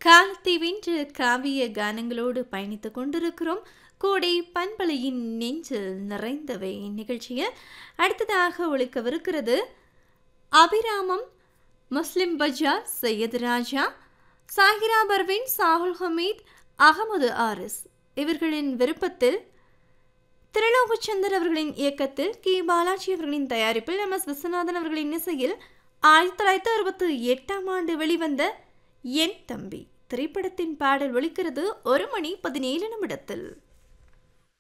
காலத்தை வென்று காவிய கானங்களோடு பயணித்துக் கொண்டிருக்கிறோம் கோடை பண்பலையின் நெஞ்சில் நிறைந்தவை நிகழ்ச்சியில் அடுத்ததாக ஒழிக்கவிருக்கிறது அபிராமம் முஸ்லிம் பஜார் சையத் ராஜா சாகிரா பர்வின் சாகுல் ஹமீத் அகமது ஆரிஸ் இவர்களின் விருப்பத்தில் திருலோகச்சந்தர் அவர்களின் இயக்கத்தில் கே பாலாஜி அவர்களின் தயாரிப்பில் எம் எஸ் விஸ்வநாதன் அவர்களின் இசையில் ஆயிரத்தி தொள்ளாயிரத்தி அறுபத்தி எட்டாம் ஆண்டு வெளிவந்த என் தம்பி திரைப்படத்தின் பாடல் ஒலிக்கிறது ஒரு மணி பதினேழு நிமிடத்தில்